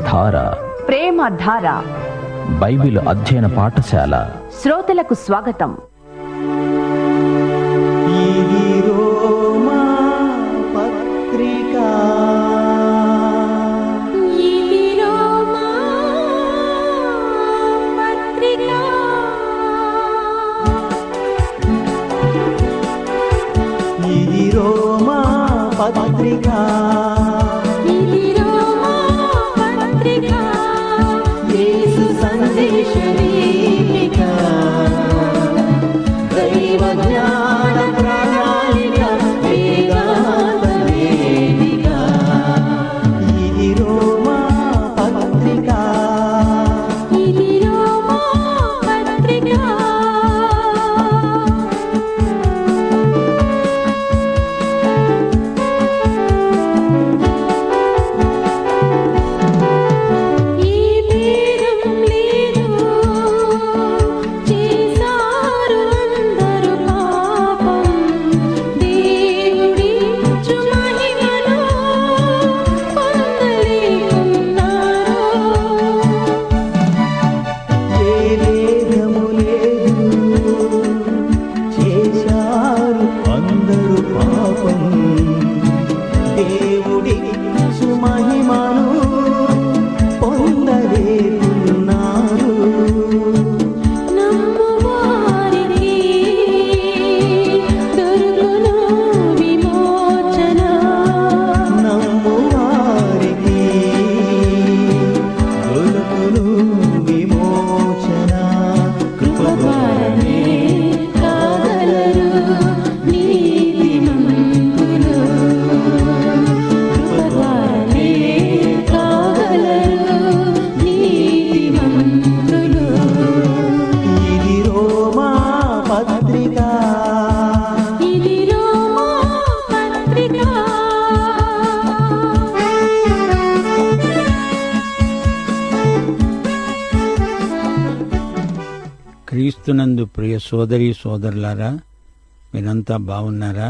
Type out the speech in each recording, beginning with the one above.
ధార ప్రేమ ధార బైబిల్ అధ్యయన పాఠశాల శ్రోతలకు స్వాగతం ఇది రోమా పత్రిక ఇది రోమా పత్రిక ఇది రోమా పత్రిక ఇది రోమా పత్రిక యేసు సందేశ దీపిక దైవ జ్ఞాన ప్రణాళిక వేదాంత వేదిక ఇది రోమా పత్రిక ఇది రోమా పత్రిక ఈ భేదం లేదు చేసారు అందరు పాపం దేవుడి మహిమను పొందలేకున్నారు ఏ భేదము లేదు చేశారు అందరూ పాపం దేవుడి సుమహిమను పొందలేకున్నారు నమ్మువారికి దొరుకును విమోచన నమ్మువారికి దొరుకును విమోచన కృపద్వారనే కాగలరు నీతిమంతులు కృపద్వారనే కాగలరు నీతిమంతులు ఇది రోమా పత్రిక ఇది రోమా పత్రిక క్రీస్తునందు ప్రియ సోదరి సోదరులారా మీరంతా బాగున్నారా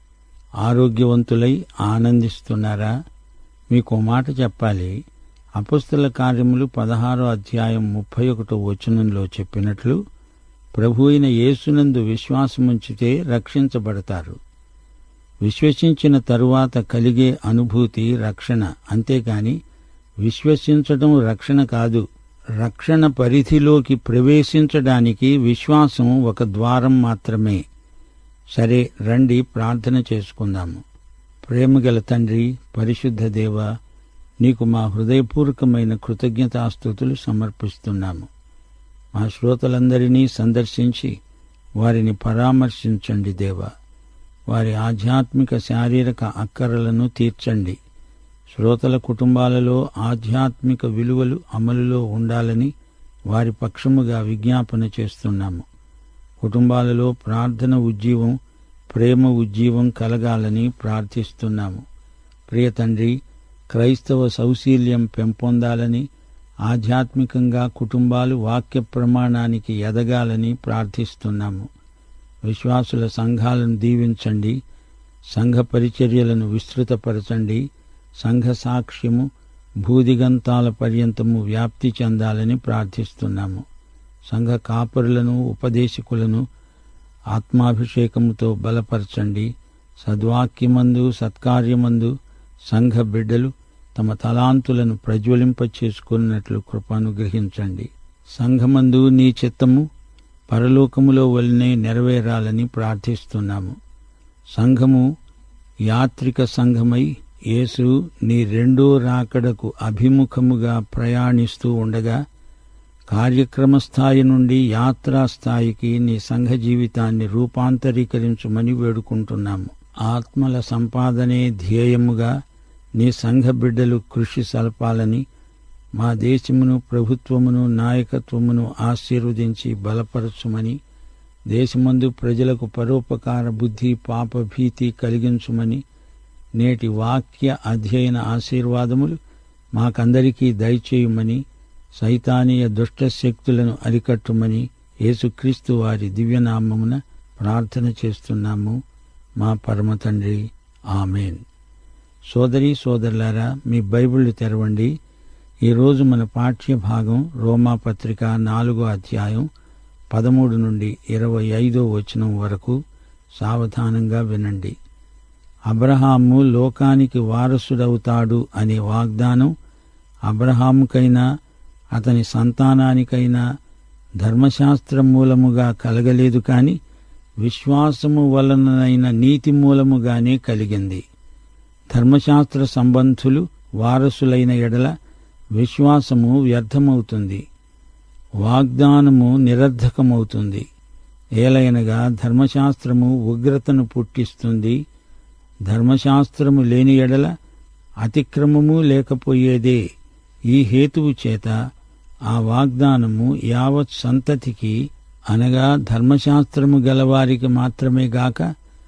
ఆరోగ్యవంతులై ఆనందిస్తున్నారా మీకు ఓ మాట చెప్పాలి అపుస్తల కార్యములు పదహారో అధ్యాయం ముప్పై ఒకటో వచనంలో చెప్పినట్లు ప్రభు అయిన యేసునందు విశ్వాసముంచితే రక్షించబడతారు విశ్వసించిన తరువాత కలిగే అనుభూతి రక్షణ అంతేకాని విశ్వసించడం రక్షణ కాదు రక్షణ పరిధిలోకి ప్రవేశించడానికి విశ్వాసం ఒక ద్వారం మాత్రమే సరే రండి ప్రార్థన చేసుకుందాము ప్రేమగల తండ్రి పరిశుద్ధ దేవ నీకు మా హృదయపూర్వకమైన కృతజ్ఞతాస్థుతులు సమర్పిస్తున్నాము మా శ్రోతలందరినీ సందర్శించి వారిని పరామర్శించండి దేవా వారి ఆధ్యాత్మిక శారీరక అక్కరలను తీర్చండి శ్రోతల కుటుంబాలలో ఆధ్యాత్మిక విలువలు అమలులో ఉండాలని వారి పక్షముగా విజ్ఞాపన చేస్తున్నాము కుటుంబాలలో ప్రార్థన ఉజ్జీవం ప్రేమ ఉజ్జీవం కలగాలని ప్రార్థిస్తున్నాము ప్రియ తండ్రి క్రైస్తవ సౌశీల్యం పెంపొందాలని ఆధ్యాత్మికంగా కుటుంబాలు వాక్య ప్రమాణానికి ఎదగాలని ప్రార్థిస్తున్నాము విశ్వాసుల సంఘాలను దీవించండి సంఘ పరిచర్యలను విస్తృతపరచండి సంఘ సాక్ష్యము భూదిగంతాల పర్యంతము వ్యాప్తి చెందాలని ప్రార్థిస్తున్నాము సంఘ కాపరులను ఉపదేశకులను ఆత్మాభిషేకముతో బలపరచండి సద్వాక్యమందు సత్కార్యమందు సంఘ బిడ్డలు తమ తలాంతులను ప్రజ్వలింపచేసుకున్నట్లు కృపానుగ్రహించండి సంఘమందు నీ చిత్తము పరలోకములో వలనే నెరవేరాలని ప్రార్థిస్తున్నాము సంఘము యాత్రిక సంఘమై యేసు నీ రెండో రాకడకు అభిముఖముగా ప్రయాణిస్తూ ఉండగా కార్యక్రమ స్థాయి నుండి యాత్రా స్థాయికి నీ సంఘ జీవితాన్ని రూపాంతరీకరించమని వేడుకుంటున్నాము ఆత్మల సంపాదనే ధ్యేయముగా నీ సంఘ బిడ్డలు కృషి సలపాలని మా దేశమును ప్రభుత్వమును నాయకత్వమును ఆశీర్వదించి బలపరచుమని దేశమందు ప్రజలకు పరోపకార బుద్ధి పాప భీతి కలిగించుమని నేటి వాక్య అధ్యయన ఆశీర్వాదములు మాకందరికీ దయచేయుమని సైతానీయ దుష్ట శక్తులను అరికట్టుమని యేసుక్రీస్తు వారి దివ్యనామమున ప్రార్థన చేస్తున్నాము మా పరమ తండ్రి ఆమెన్ సోదరి సోదరులారా మీ బైబిళ్లు తెరవండి ఈరోజు మన పాఠ్య భాగం రోమా పత్రిక నాలుగో అధ్యాయం పదమూడు నుండి ఇరవై ఐదో వచనం వరకు సావధానంగా వినండి అబ్రహాము లోకానికి వారసుడవుతాడు అనే వాగ్దానం అబ్రహాముకైనా అతని సంతానానికైనా ధర్మశాస్త్రం మూలముగా కలగలేదు కాని విశ్వాసము వలనైన నీతి మూలముగానే కలిగింది ధర్మశాస్త్ర సంబంధులు వారసులైన ఎడల విశ్వాసము వ్యర్థమవుతుంది వాగ్దానము నిరర్ధకమవుతుంది ఏలయనగా ధర్మశాస్త్రము ఉగ్రతను పుట్టిస్తుంది ధర్మశాస్త్రము లేని ఎడల అతిక్రమము లేకపోయేదే ఈ హేతువు చేత ఆ వాగ్దానము యావత్ సంతతికి అనగా ధర్మశాస్త్రము గలవారికి మాత్రమే గాక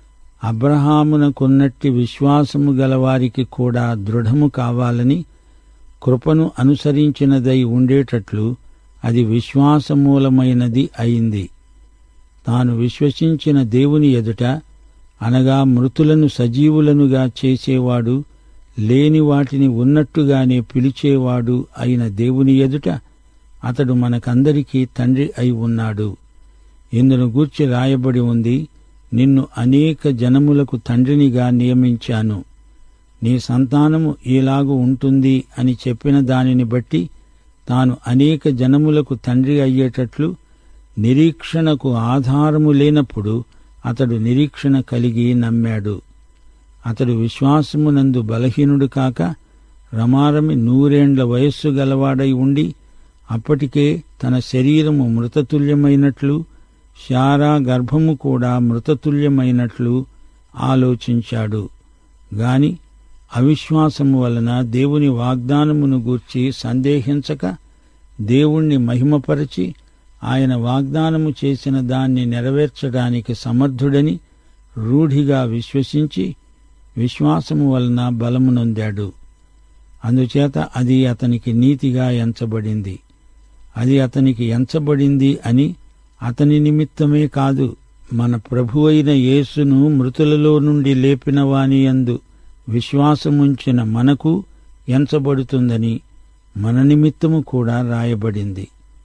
అబ్రహామునకున్నట్టి విశ్వాసము గలవారికి కూడా దృఢము కావాలని కృపను అనుసరించినదై ఉండేటట్లు అది విశ్వాసమూలమైనది అయింది తాను విశ్వసించిన దేవుని ఎదుట అనగా మృతులను సజీవులనుగా చేసేవాడు లేని వాటిని ఉన్నట్టుగానే పిలిచేవాడు అయిన దేవుని ఎదుట అతడు మనకందరికీ తండ్రి అయి ఉన్నాడు ఇందును గూర్చి రాయబడి ఉంది నిన్ను అనేక జనములకు తండ్రినిగా నియమించాను నీ సంతానము ఈలాగు ఉంటుంది అని చెప్పిన దానిని బట్టి తాను అనేక జనములకు తండ్రి అయ్యేటట్లు నిరీక్షణకు ఆధారము లేనప్పుడు అతడు నిరీక్షణ కలిగి నమ్మాడు అతడు విశ్వాసమునందు బలహీనుడు కాక రమారమి నూరేండ్ల వయస్సు గలవాడై ఉండి అప్పటికే తన శరీరము మృతతుల్యమైనట్లు శారా గర్భము కూడా మృతతుల్యమైనట్లు ఆలోచించాడు గాని అవిశ్వాసము వలన దేవుని వాగ్దానమును గూర్చి సందేహించక దేవుణ్ణి మహిమపరచి ఆయన వాగ్దానము చేసిన దాన్ని నెరవేర్చడానికి సమర్థుడని రూఢిగా విశ్వసించి విశ్వాసము వలన బలము నొందాడు అందుచేత అది అతనికి నీతిగా ఎంచబడింది అది అతనికి ఎంచబడింది అని అతని నిమిత్తమే కాదు మన ప్రభువైన యేసును మృతులలో నుండి లేపిన వాని యందు విశ్వాసముంచిన మనకు ఎంచబడుతుందని మన నిమిత్తము కూడా రాయబడింది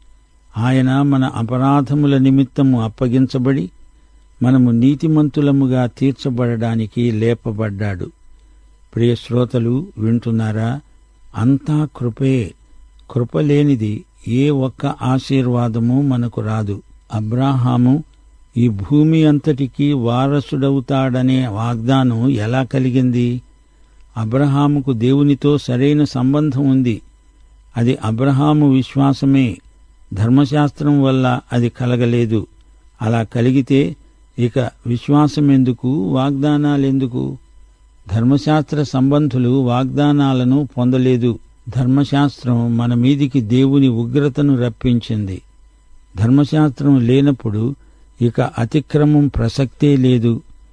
ఆయన మన అపరాధముల నిమిత్తము అప్పగించబడి మనము నీతిమంతులముగా తీర్చబడడానికి లేపబడ్డాడు ప్రియ శ్రోతలు వింటున్నారా అంతా కృపే కృప లేనిది ఏ ఒక్క ఆశీర్వాదము మనకు రాదు అబ్రాహాము ఈ భూమి అంతటికీ వారసుడవుతాడనే వాగ్దానం ఎలా కలిగింది అబ్రహాముకు దేవునితో సరైన సంబంధం ఉంది అది అబ్రహాము విశ్వాసమే ధర్మశాస్త్రం వల్ల అది కలగలేదు అలా కలిగితే ఇక విశ్వాసమెందుకు వాగ్దానాలెందుకు ధర్మశాస్త్ర సంబంధులు వాగ్దానాలను పొందలేదు ధర్మశాస్త్రం మన మీదికి దేవుని ఉగ్రతను రప్పించింది ధర్మశాస్త్రం లేనప్పుడు ఇక అతిక్రమం ప్రసక్తే లేదు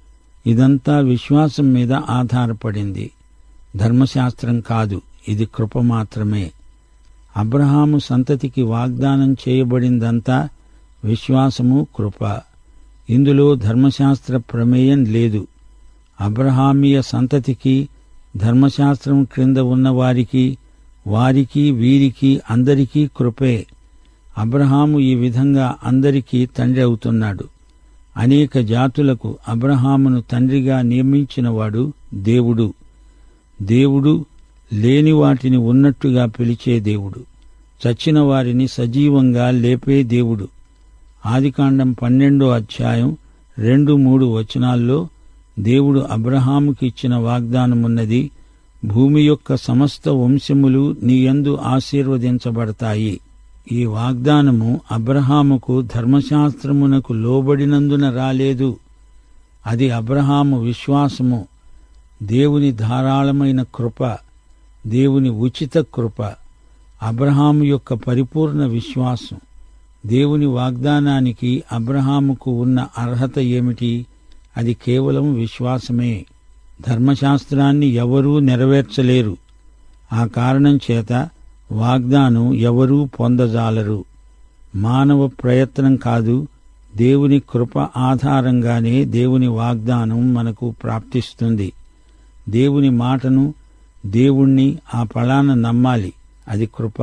ఇదంతా విశ్వాసం మీద ఆధారపడింది ధర్మశాస్త్రం కాదు ఇది కృప మాత్రమే అబ్రహాము సంతతికి వాగ్దానం చేయబడిందంతా విశ్వాసము కృప ఇందులో ధర్మశాస్త్ర ప్రమేయం లేదు అబ్రహామీయ సంతతికి ధర్మశాస్త్రం క్రింద ఉన్నవారికి వారికి వీరికి అందరికీ కృపే అబ్రహాము ఈ విధంగా అందరికీ తండ్రి అవుతున్నాడు అనేక జాతులకు అబ్రహామును తండ్రిగా నియమించినవాడు దేవుడు దేవుడు లేని వాటిని ఉన్నట్టుగా పిలిచే దేవుడు చచ్చిన వారిని సజీవంగా లేపే దేవుడు ఆదికాండం పన్నెండో అధ్యాయం రెండు మూడు వచనాల్లో దేవుడు అబ్రహాముకి ఇచ్చిన వాగ్దానమున్నది భూమి యొక్క సమస్త వంశములు నీయందు ఆశీర్వదించబడతాయి ఈ వాగ్దానము అబ్రహాముకు ధర్మశాస్త్రమునకు లోబడినందున రాలేదు అది అబ్రహాము విశ్వాసము దేవుని ధారాళమైన కృప దేవుని ఉచిత కృప అబ్రహాము యొక్క పరిపూర్ణ విశ్వాసం దేవుని వాగ్దానానికి అబ్రహాముకు ఉన్న అర్హత ఏమిటి అది కేవలం విశ్వాసమే ధర్మశాస్త్రాన్ని ఎవరూ నెరవేర్చలేరు ఆ కారణం చేత వాగ్దానం ఎవరూ పొందజాలరు మానవ ప్రయత్నం కాదు దేవుని కృప ఆధారంగానే దేవుని వాగ్దానం మనకు ప్రాప్తిస్తుంది దేవుని మాటను దేవుణ్ణి ఆ ఫలాన నమ్మాలి అది కృప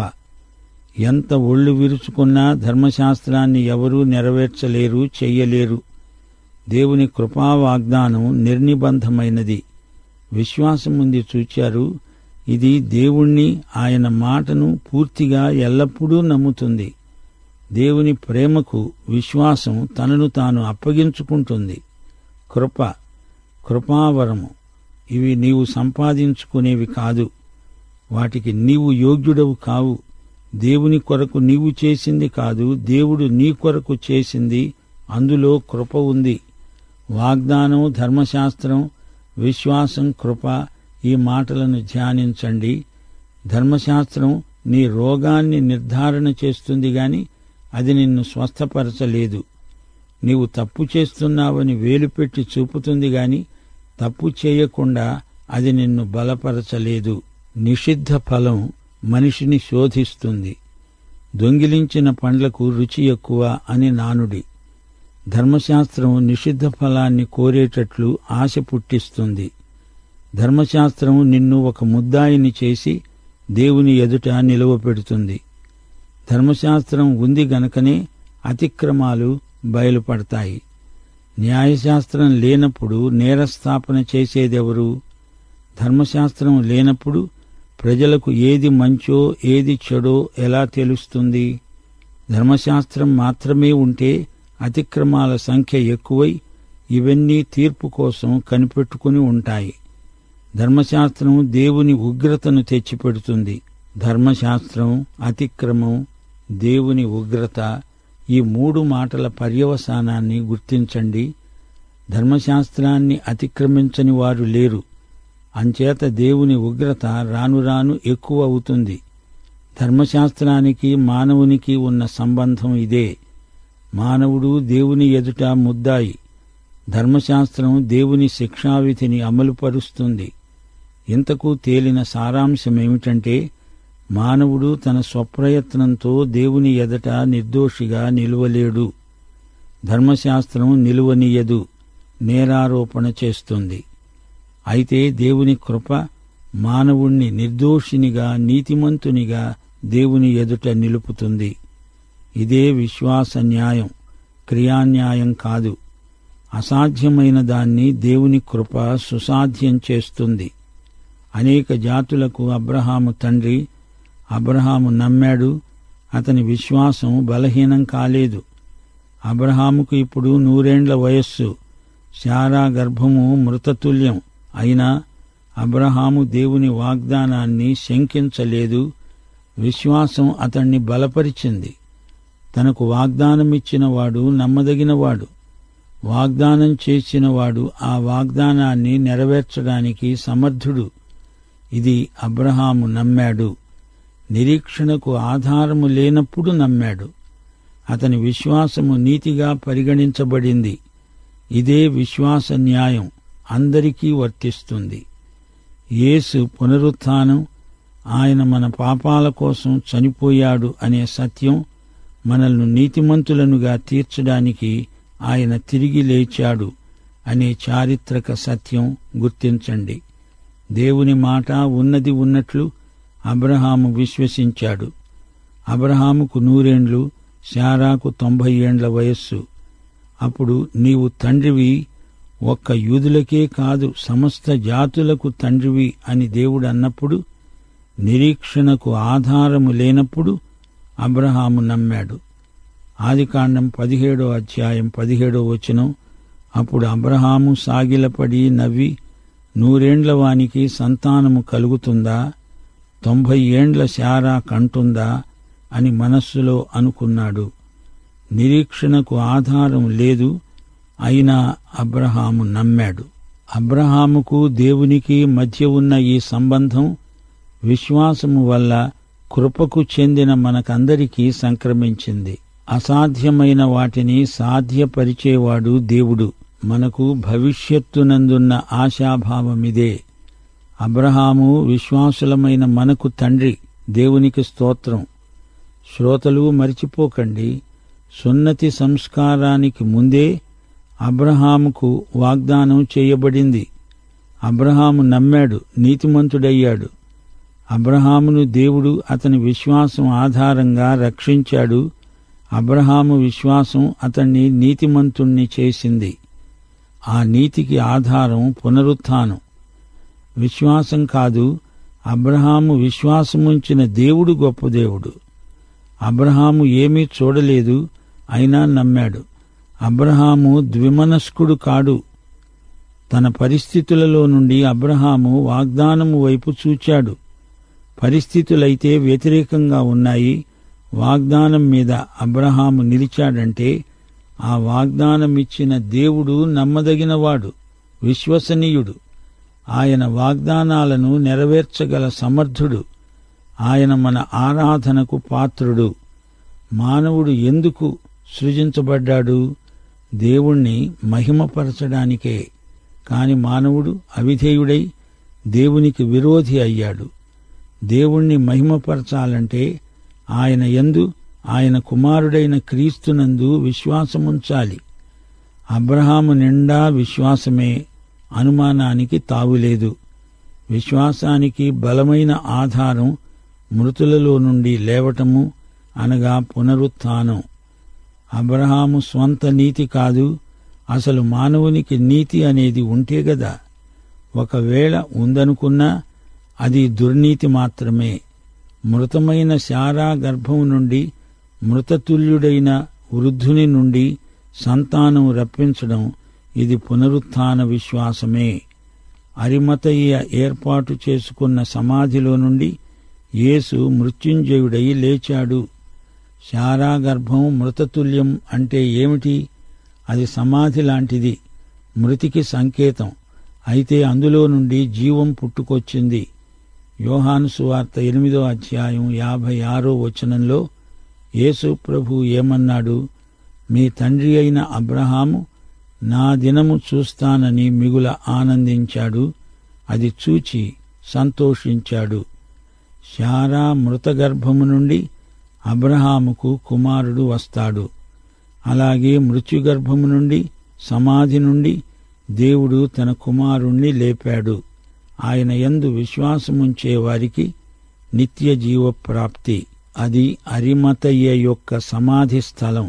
ఎంత ఒళ్ళు విరుచుకున్నా ధర్మశాస్త్రాన్ని ఎవరూ నెరవేర్చలేరు చెయ్యలేరు దేవుని కృపా వాగ్దానం నిర్నిబంధమైనది విశ్వాసం ఉంది చూచారు ఇది దేవుణ్ణి ఆయన మాటను పూర్తిగా ఎల్లప్పుడూ నమ్ముతుంది దేవుని ప్రేమకు విశ్వాసం తనను తాను అప్పగించుకుంటుంది కృప కృపావరము ఇవి నీవు సంపాదించుకునేవి కాదు వాటికి నీవు యోగ్యుడవు కావు దేవుని కొరకు నీవు చేసింది కాదు దేవుడు నీ కొరకు చేసింది అందులో కృప ఉంది వాగ్దానం ధర్మశాస్త్రం విశ్వాసం కృప ఈ మాటలను ధ్యానించండి ధర్మశాస్త్రం నీ రోగాన్ని నిర్ధారణ చేస్తుంది గాని అది నిన్ను స్వస్థపరచలేదు నీవు తప్పు చేస్తున్నావని వేలుపెట్టి చూపుతుంది గాని తప్పు చేయకుండా అది నిన్ను బలపరచలేదు నిషిద్ధ ఫలం మనిషిని శోధిస్తుంది దొంగిలించిన పండ్లకు రుచి ఎక్కువ అని నానుడి ధర్మశాస్త్రం నిషిద్ధ ఫలాన్ని కోరేటట్లు ఆశ పుట్టిస్తుంది ధర్మశాస్త్రం నిన్ను ఒక ముద్దాయిని చేసి దేవుని ఎదుట నిలువపెడుతుంది ధర్మశాస్త్రం ఉంది గనకనే అతిక్రమాలు బయలుపడతాయి న్యాయశాస్త్రం లేనప్పుడు నేరస్థాపన చేసేదెవరు ధర్మశాస్త్రం లేనప్పుడు ప్రజలకు ఏది మంచో ఏది చెడో ఎలా తెలుస్తుంది ధర్మశాస్త్రం మాత్రమే ఉంటే అతిక్రమాల సంఖ్య ఎక్కువై ఇవన్నీ తీర్పు కోసం కనిపెట్టుకుని ఉంటాయి ధర్మశాస్త్రం దేవుని ఉగ్రతను తెచ్చిపెడుతుంది ధర్మశాస్త్రం అతిక్రమం దేవుని ఉగ్రత ఈ మూడు మాటల పర్యవసానాన్ని గుర్తించండి ధర్మశాస్త్రాన్ని అతిక్రమించని వారు లేరు అంచేత దేవుని ఉగ్రత రాను రాను ఎక్కువ అవుతుంది ధర్మశాస్త్రానికి మానవునికి ఉన్న సంబంధం ఇదే మానవుడు దేవుని ఎదుట ముద్దాయి ధర్మశాస్త్రం దేవుని శిక్షావిధిని అమలుపరుస్తుంది ఇంతకు తేలిన సారాంశమేమిటంటే మానవుడు తన స్వప్రయత్నంతో దేవుని ఎదట నిర్దోషిగా నిలువలేడు ధర్మశాస్త్రం నిలువనీయదు నేరారోపణ చేస్తుంది అయితే దేవుని కృప మానవుణ్ణి నిర్దోషినిగా నీతిమంతునిగా దేవుని ఎదుట నిలుపుతుంది ఇదే విశ్వాస న్యాయం క్రియాన్యాయం కాదు అసాధ్యమైన దాన్ని దేవుని కృప సుసాధ్యం చేస్తుంది అనేక జాతులకు అబ్రహాము తండ్రి అబ్రహాము నమ్మాడు అతని విశ్వాసం బలహీనం కాలేదు అబ్రహాముకు ఇప్పుడు నూరేండ్ల వయస్సు శారా గర్భము మృతతుల్యం అయినా అబ్రహాము దేవుని వాగ్దానాన్ని శంకించలేదు విశ్వాసం అతణ్ణి బలపరిచింది తనకు వాగ్దానమిచ్చిన వాడు నమ్మదగినవాడు వాగ్దానం చేసినవాడు ఆ వాగ్దానాన్ని నెరవేర్చడానికి సమర్థుడు ఇది అబ్రహాము నమ్మాడు నిరీక్షణకు ఆధారము లేనప్పుడు నమ్మాడు అతని విశ్వాసము నీతిగా పరిగణించబడింది ఇదే విశ్వాస న్యాయం అందరికీ వర్తిస్తుంది యేసు పునరుత్థానం ఆయన మన పాపాల కోసం చనిపోయాడు అనే సత్యం మనల్ని నీతిమంతులనుగా తీర్చడానికి ఆయన తిరిగి లేచాడు అనే చారిత్రక సత్యం గుర్తించండి దేవుని మాట ఉన్నది ఉన్నట్లు అబ్రహాము విశ్వసించాడు అబ్రహాముకు నూరేండ్లు శారాకు తొంభై ఏండ్ల వయస్సు అప్పుడు నీవు తండ్రివి ఒక్క యూదులకే కాదు సమస్త జాతులకు తండ్రివి అని దేవుడు అన్నప్పుడు నిరీక్షణకు ఆధారము లేనప్పుడు అబ్రహాము నమ్మాడు ఆదికాండం పదిహేడో అధ్యాయం పదిహేడో వచనం అప్పుడు అబ్రహాము సాగిలపడి నవ్వి నూరేండ్ల వానికి సంతానము కలుగుతుందా తొంభై ఏండ్ల శారా కంటుందా అని మనస్సులో అనుకున్నాడు నిరీక్షణకు ఆధారం లేదు అయినా అబ్రహాము నమ్మాడు అబ్రహాముకు దేవునికి మధ్య ఉన్న ఈ సంబంధం విశ్వాసము వల్ల కృపకు చెందిన మనకందరికీ సంక్రమించింది అసాధ్యమైన వాటిని సాధ్యపరిచేవాడు దేవుడు మనకు భవిష్యత్తునందున్న ఆశాభావమిదే అబ్రహాము విశ్వాసులమైన మనకు తండ్రి దేవునికి స్తోత్రం శ్రోతలు మరిచిపోకండి సున్నతి సంస్కారానికి ముందే అబ్రహాముకు వాగ్దానం చేయబడింది అబ్రహాము నమ్మాడు నీతిమంతుడయ్యాడు అబ్రహామును దేవుడు అతని విశ్వాసం ఆధారంగా రక్షించాడు అబ్రహాము విశ్వాసం అతన్ని నీతిమంతుణ్ణి చేసింది ఆ నీతికి ఆధారం పునరుత్థానం విశ్వాసం కాదు అబ్రహాము విశ్వాసముంచిన దేవుడు గొప్ప దేవుడు అబ్రహాము ఏమీ చూడలేదు అయినా నమ్మాడు అబ్రహాము ద్విమనస్కుడు కాడు తన పరిస్థితులలో నుండి అబ్రహాము వాగ్దానము వైపు చూచాడు పరిస్థితులైతే వ్యతిరేకంగా ఉన్నాయి వాగ్దానం మీద అబ్రహాము నిలిచాడంటే ఆ వాగ్దానం ఇచ్చిన దేవుడు నమ్మదగినవాడు విశ్వసనీయుడు ఆయన వాగ్దానాలను నెరవేర్చగల సమర్థుడు ఆయన మన ఆరాధనకు పాత్రుడు మానవుడు ఎందుకు సృజించబడ్డాడు దేవుణ్ణి మహిమపరచడానికే కాని మానవుడు అవిధేయుడై దేవునికి విరోధి అయ్యాడు దేవుణ్ణి మహిమపరచాలంటే ఆయన యందు ఆయన కుమారుడైన క్రీస్తునందు విశ్వాసముంచాలి అబ్రహాము నిండా విశ్వాసమే అనుమానానికి తావులేదు విశ్వాసానికి బలమైన ఆధారం మృతులలో నుండి లేవటము అనగా పునరుత్థానం అబ్రహాము స్వంత నీతి కాదు అసలు మానవునికి నీతి అనేది ఉంటే గదా ఒకవేళ ఉందనుకున్నా అది దుర్నీతి మాత్రమే మృతమైన శారా గర్భం నుండి మృతతుల్యుడైన వృద్ధుని నుండి సంతానం రప్పించడం ఇది పునరుత్థాన విశ్వాసమే అరిమతయ్య ఏర్పాటు చేసుకున్న సమాధిలో నుండి యేసు మృత్యుంజయుడై లేచాడు శారా గర్భం మృతతుల్యం అంటే ఏమిటి అది సమాధి లాంటిది మృతికి సంకేతం అయితే అందులో నుండి జీవం పుట్టుకొచ్చింది యోహాను సువార్త ఎనిమిదో అధ్యాయం యాభై ఆరో వచనంలో యేసు ప్రభు ఏమన్నాడు మీ తండ్రి అయిన అబ్రహాము నా దినము చూస్తానని మిగుల ఆనందించాడు అది చూచి సంతోషించాడు శారా మృతగర్భము నుండి అబ్రహాముకు కుమారుడు వస్తాడు అలాగే మృత్యుగర్భము నుండి సమాధి నుండి దేవుడు తన కుమారుణ్ణి లేపాడు ఆయన యందు విశ్వాసముంచే వారికి నిత్య జీవ ప్రాప్తి అది అరిమతయ్య యొక్క సమాధి స్థలం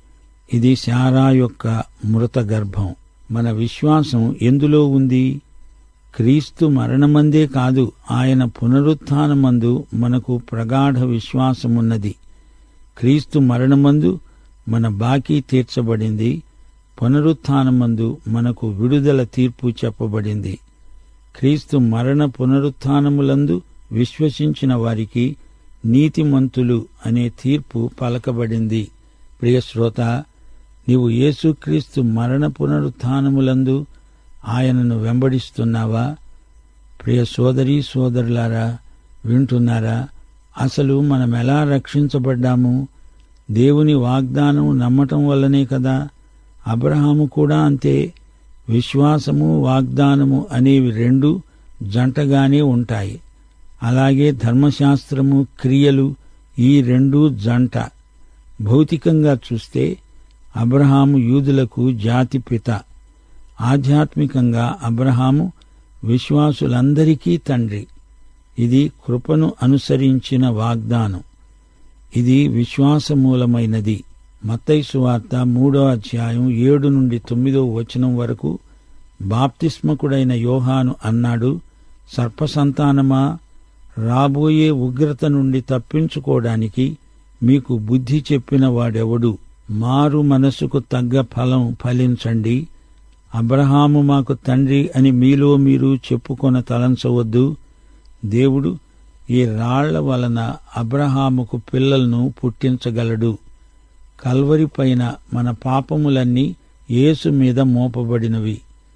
ఇది శారా యొక్క మృత గర్భం మన విశ్వాసం ఎందులో ఉంది క్రీస్తు మరణమందే కాదు ఆయన పునరుత్థానమందు మనకు ప్రగాఢ విశ్వాసమున్నది క్రీస్తు మరణమందు మన బాకీ తీర్చబడింది పునరుత్థానమందు మనకు విడుదల తీర్పు చెప్పబడింది క్రీస్తు మరణ పునరుత్థానములందు విశ్వసించిన వారికి నీతిమంతులు అనే తీర్పు పలకబడింది ప్రియ శ్రోత నీవు యేసుక్రీస్తు మరణ పునరుత్థానములందు ఆయనను వెంబడిస్తున్నావా ప్రియ సోదరీ సోదరులారా వింటున్నారా అసలు మనమెలా రక్షించబడ్డాము దేవుని వాగ్దానం నమ్మటం వల్లనే కదా అబ్రహాము కూడా అంతే విశ్వాసము వాగ్దానము అనేవి రెండు జంటగానే ఉంటాయి అలాగే ధర్మశాస్త్రము క్రియలు ఈ రెండు జంట భౌతికంగా చూస్తే అబ్రహాము యూదులకు జాతి పిత ఆధ్యాత్మికంగా అబ్రహాము విశ్వాసులందరికీ తండ్రి ఇది కృపను అనుసరించిన వాగ్దానం ఇది విశ్వాసమూలమైనది మత్తైసు వార్త మూడో అధ్యాయం ఏడు నుండి తొమ్మిదో వచనం వరకు బాప్తిస్మకుడైన యోహాను అన్నాడు సర్పసంతానమా రాబోయే ఉగ్రత నుండి తప్పించుకోవడానికి మీకు బుద్ధి చెప్పిన వాడెవడు మారు మనసుకు తగ్గ ఫలం ఫలించండి అబ్రహాము మాకు తండ్రి అని మీలో మీరు చెప్పుకొన తలంచవద్దు దేవుడు ఈ రాళ్ల వలన అబ్రహాముకు పిల్లలను పుట్టించగలడు కల్వరి పైన మన పాపములన్నీ యేసు మీద మోపబడినవి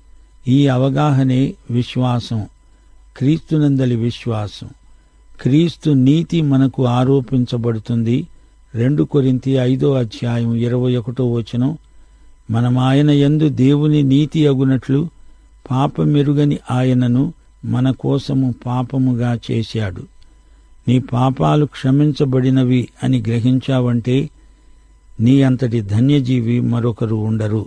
ఈ అవగాహనే విశ్వాసం క్రీస్తునందలి విశ్వాసం క్రీస్తు నీతి మనకు ఆరోపించబడుతుంది రెండు కొరింతి ఐదో అధ్యాయం ఇరవై ఒకటో వచనం మనం ఆయన యందు దేవుని నీతి అగునట్లు పాపమెరుగని ఆయనను మన కోసము పాపముగా చేశాడు నీ పాపాలు క్షమించబడినవి అని గ్రహించావంటే నీ అంతటి ధన్యజీవి మరొకరు ఉండరు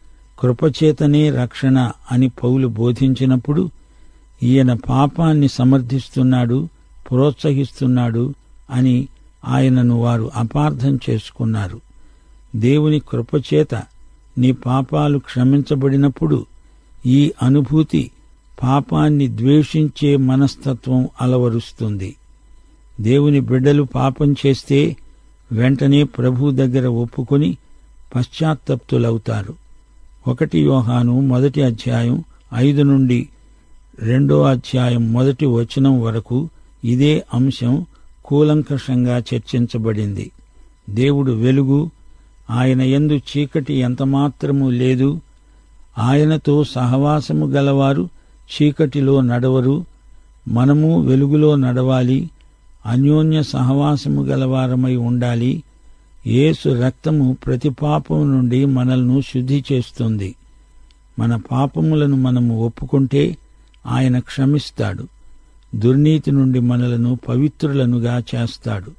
కృపచేతనే రక్షణ అని పౌలు బోధించినప్పుడు ఈయన పాపాన్ని సమర్థిస్తున్నాడు ప్రోత్సహిస్తున్నాడు అని ఆయనను వారు అపార్థం చేసుకున్నారు దేవుని కృపచేత నీ పాపాలు క్షమించబడినప్పుడు ఈ అనుభూతి పాపాన్ని ద్వేషించే మనస్తత్వం అలవరుస్తుంది దేవుని బిడ్డలు పాపం చేస్తే వెంటనే ప్రభు దగ్గర ఒప్పుకొని పశ్చాత్తప్తులవుతారు ఒకటి యోహాను మొదటి అధ్యాయం ఐదు నుండి రెండో అధ్యాయం మొదటి వచనం వరకు ఇదే అంశం కూలంకషంగా చర్చించబడింది దేవుడు వెలుగు ఆయన యందు చీకటి ఎంతమాత్రము లేదు ఆయనతో సహవాసము గలవారు చీకటిలో నడవరు మనము వెలుగులో నడవాలి అన్యోన్య సహవాసము గలవారమై ఉండాలి యేసు రక్తము ప్రతి పాపము నుండి మనల్ని శుద్ధి చేస్తుంది మన పాపములను మనము ఒప్పుకుంటే ఆయన క్షమిస్తాడు దుర్నీతి నుండి మనలను పవిత్రులనుగా చేస్తాడు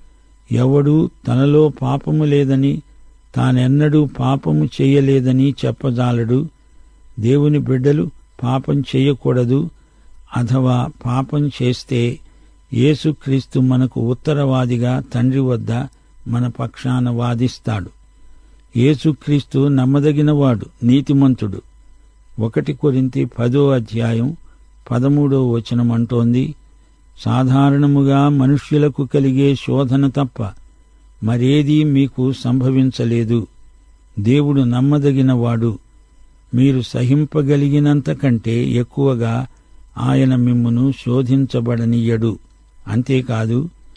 ఎవడు తనలో పాపము లేదని తానెన్నడూ పాపము చేయలేదని చెప్పజాలడు దేవుని బిడ్డలు పాపం చేయకూడదు అథవా పాపం చేస్తే యేసుక్రీస్తు మనకు ఉత్తరవాదిగా తండ్రి వద్ద మన పక్షాన వాదిస్తాడు యేసుక్రీస్తు నమ్మదగినవాడు నీతిమంతుడు ఒకటి కొరింతి పదో అధ్యాయం పదమూడో వచనం అంటోంది సాధారణముగా మనుష్యులకు కలిగే శోధన తప్ప మరేదీ మీకు సంభవించలేదు దేవుడు నమ్మదగినవాడు మీరు సహింపగలిగినంత కంటే ఎక్కువగా ఆయన మిమ్మును శోధించబడనీయడు అంతేకాదు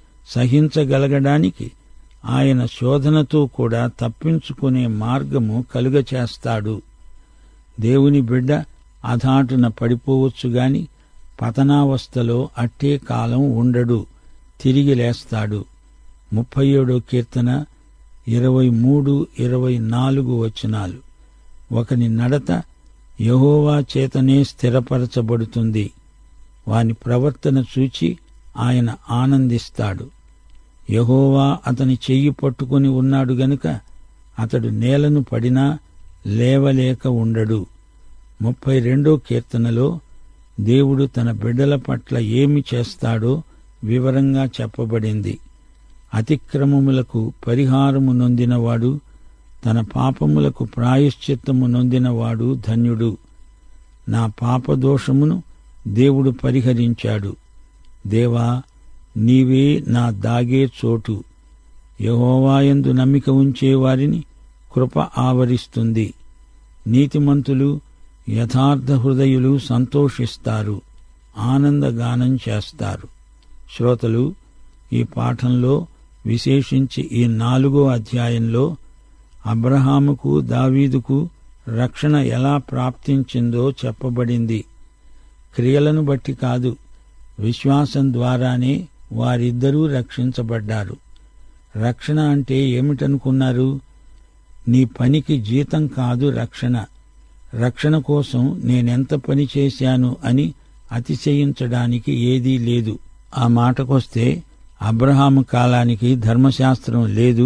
సహించగలగడానికి ఆయన శోధనతో కూడా తప్పించుకునే మార్గము కలుగచేస్తాడు దేవుని బిడ్డ అధాటున పడిపోవచ్చు గాని పతనావస్థలో అట్టే కాలం ఉండడు తిరిగి లేస్తాడు ముప్పై ఏడో కీర్తన ఇరవై మూడు ఇరవై నాలుగు వచనాలు ఒకని నడత యహోవా చేతనే స్థిరపరచబడుతుంది వాని ప్రవర్తన చూచి ఆయన ఆనందిస్తాడు యహోవా అతని చెయ్యి పట్టుకుని ఉన్నాడు గనుక అతడు నేలను పడినా లేవలేక ఉండడు ముప్పై రెండో కీర్తనలో దేవుడు తన బిడ్డల పట్ల ఏమి చేస్తాడో వివరంగా చెప్పబడింది అతిక్రమములకు పరిహారము నొందినవాడు తన పాపములకు ప్రాయశ్చిత్తము నొందినవాడు ధన్యుడు నా పాపదోషమును దేవుడు పరిహరించాడు దేవా నీవే నా దాగే చోటు యహోవాయందు నమ్మిక ఉంచే వారిని కృప ఆవరిస్తుంది నీతిమంతులు యథార్థ హృదయులు సంతోషిస్తారు ఆనందగానం చేస్తారు శ్రోతలు ఈ పాఠంలో విశేషించి ఈ నాలుగో అధ్యాయంలో అబ్రహాముకు దావీదుకు రక్షణ ఎలా ప్రాప్తించిందో చెప్పబడింది క్రియలను బట్టి కాదు విశ్వాసం ద్వారానే వారిద్దరూ రక్షించబడ్డారు రక్షణ అంటే ఏమిటనుకున్నారు నీ పనికి జీతం కాదు రక్షణ రక్షణ కోసం నేనెంత పని చేశాను అని అతిశయించడానికి ఏదీ లేదు ఆ మాటకొస్తే అబ్రహాము కాలానికి ధర్మశాస్త్రం లేదు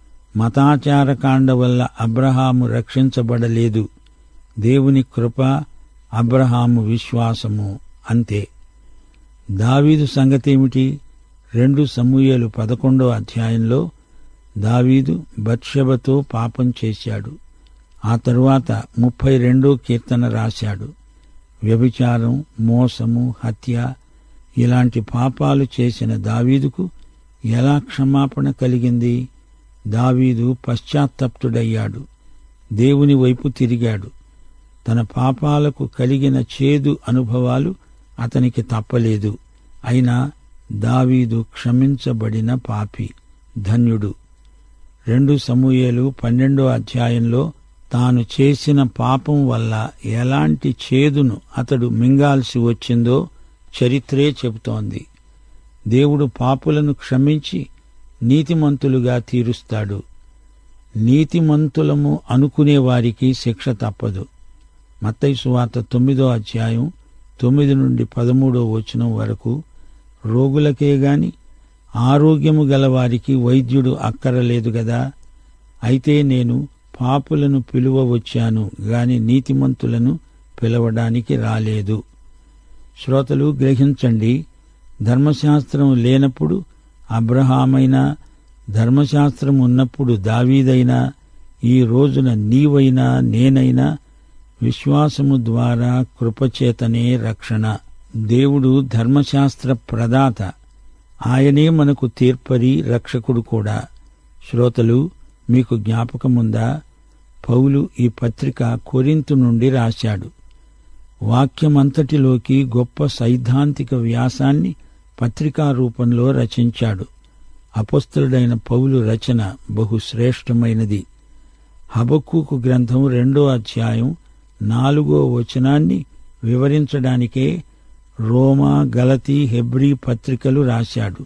మతాచారకాండ వల్ల అబ్రహాము రక్షించబడలేదు దేవుని కృప అబ్రహాము విశ్వాసము అంతే దావీదు సంగతేమిటి రెండు సమూయేలు పదకొండో అధ్యాయంలో దావీదు బత్షెబతో పాపం చేశాడు ఆ తరువాత ముప్పై రెండో కీర్తన రాశాడు వ్యభిచారం మోసము హత్య ఇలాంటి పాపాలు చేసిన దావీదుకు ఎలా క్షమాపణ కలిగింది దావీదు పశ్చాత్తప్తుడయ్యాడు దేవుని వైపు తిరిగాడు తన పాపాలకు కలిగిన చేదు అనుభవాలు అతనికి తప్పలేదు అయినా దావీదు క్షమించబడిన పాపి ధన్యుడు రెండు సమూయేలు పన్నెండో అధ్యాయంలో తాను చేసిన పాపం వల్ల ఎలాంటి చేదును అతడు మింగాల్సి వచ్చిందో చరిత్రే చెబుతోంది దేవుడు పాపులను క్షమించి నీతిమంతులుగా తీరుస్తాడు నీతిమంతులము అనుకునే వారికి శిక్ష తప్పదు మత్తయి సువార్త తొమ్మిదో అధ్యాయం తొమ్మిది నుండి పదమూడో వచనం వరకు రోగులకే గాని ఆరోగ్యము గలవారికి వైద్యుడు అక్కరలేదు గదా అయితే నేను పాపులను పిలువ వచ్చాను గాని నీతిమంతులను పిలవడానికి రాలేదు శ్రోతలు గ్రహించండి ధర్మశాస్త్రం లేనప్పుడు అబ్రహామైనా ధర్మశాస్త్రం ఉన్నప్పుడు దావీదైనా ఈ రోజున నీవైనా నేనైనా విశ్వాసము ద్వారా కృపచేతనే రక్షణ దేవుడు ధర్మశాస్త్ర ప్రదాత ఆయనే మనకు తీర్పరి రక్షకుడు కూడా శ్రోతలు మీకు జ్ఞాపకముందా పౌలు ఈ పత్రిక కొరింతు నుండి రాశాడు వాక్యమంతటిలోకి గొప్ప సైద్ధాంతిక వ్యాసాన్ని పత్రికా రూపంలో రచించాడు అపస్తుడైన పౌలు రచన బహుశ్రేష్టమైనది హబక్కూకు గ్రంథం రెండో అధ్యాయం నాలుగో వచనాన్ని వివరించడానికే రోమా గలతీ హెబ్రీ పత్రికలు రాశాడు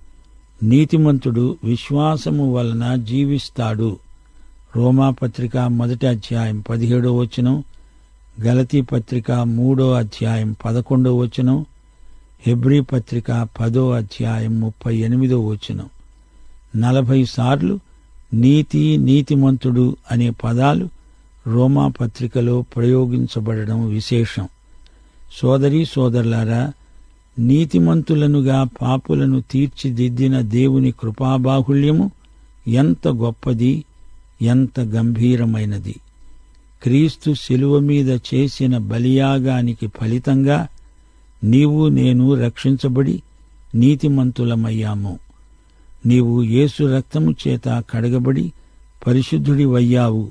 నీతిమంతుడు విశ్వాసము వలన జీవిస్తాడు రోమా పత్రిక మొదటి అధ్యాయం పదిహేడో వచనం గలతీ పత్రిక మూడో అధ్యాయం పదకొండో వచనం హెబ్రీ పత్రిక పదో అధ్యాయం ముప్పై ఎనిమిదో వచనం నలభై సార్లు నీతి నీతిమంతుడు అనే పదాలు రోమా పత్రికలో ప్రయోగించబడడం విశేషం సోదరీ సోదరులారా నీతిమంతులనుగా పాపులను తీర్చిదిద్దిన దేవుని కృపాబాహుళ్యము ఎంత గొప్పది ఎంత గంభీరమైనది క్రీస్తు శిలువ మీద చేసిన బలియాగానికి ఫలితంగా నీవు నేను రక్షించబడి నీతిమంతులమయ్యాము నీవు యేసు రక్తము చేత కడగబడి పరిశుద్ధుడివయ్యావు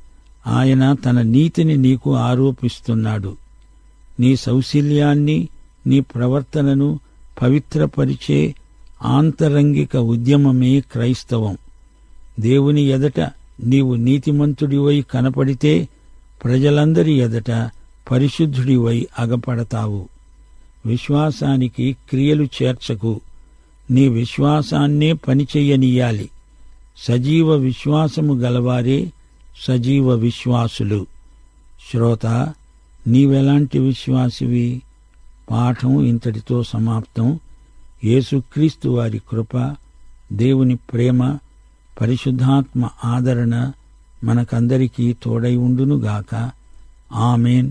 ఆయన తన నీతిని నీకు ఆరోపిస్తున్నాడు నీ సౌశల్యాన్ని నీ ప్రవర్తనను పవిత్రపరిచే ఆంతరంగిక ఉద్యమమే క్రైస్తవం దేవుని ఎదట నీవు నీతిమంతుడివై కనపడితే ప్రజలందరి ఎదట పరిశుద్ధుడివై అగపడతావు విశ్వాసానికి క్రియలు చేర్చకు నీ విశ్వాసాన్నే పనిచెయ్యనీయాలి సజీవ విశ్వాసము గలవారే సజీవ విశ్వాసులు శ్రోత నీవెలాంటి విశ్వాసివి పాఠం ఇంతటితో సమాప్తం యేసుక్రీస్తు వారి కృప దేవుని ప్రేమ పరిశుద్ధాత్మ ఆదరణ మనకందరికీ తోడై ఉండునుగాక ఆమెన్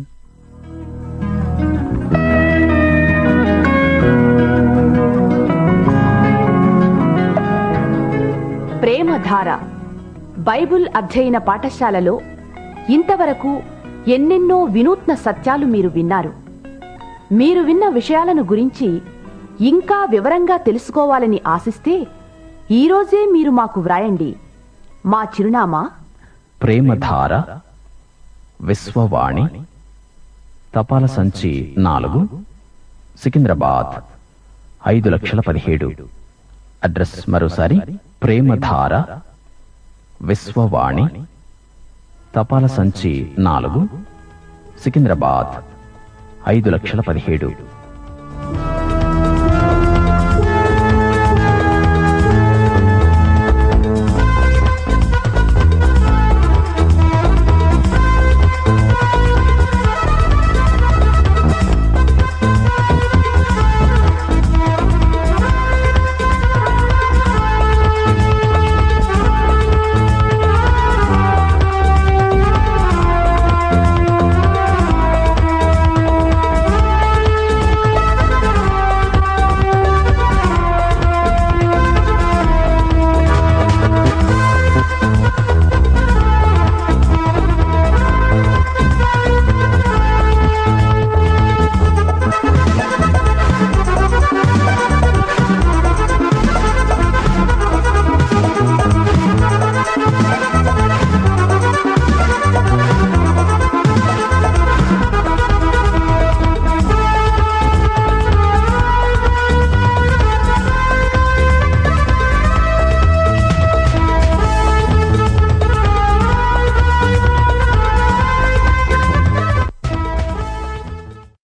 ప్రేమధార బైబుల్ అధ్యయన పాఠశాలలో ఇంతవరకు ఎన్నెన్నో వినూత్న సత్యాలు మీరు విన్నారు మీరు విన్న విషయాలను గురించి ఇంకా వివరంగా తెలుసుకోవాలని ఆశిస్తే ఈరోజే మీరు మాకు వ్రాయండి మా చిరునామా ప్రేమధార విశ్వవాణి తపాల సంచి నాలుగు సికింద్రాబాద్ ఐదు లక్షల పదిహేడు అడ్రస్ మరోసారి ప్రేమధార విశ్వవాణి తపాల సంచి నాలుగు సికింద్రాబాద్ ఐదు లక్షల పదిహేడు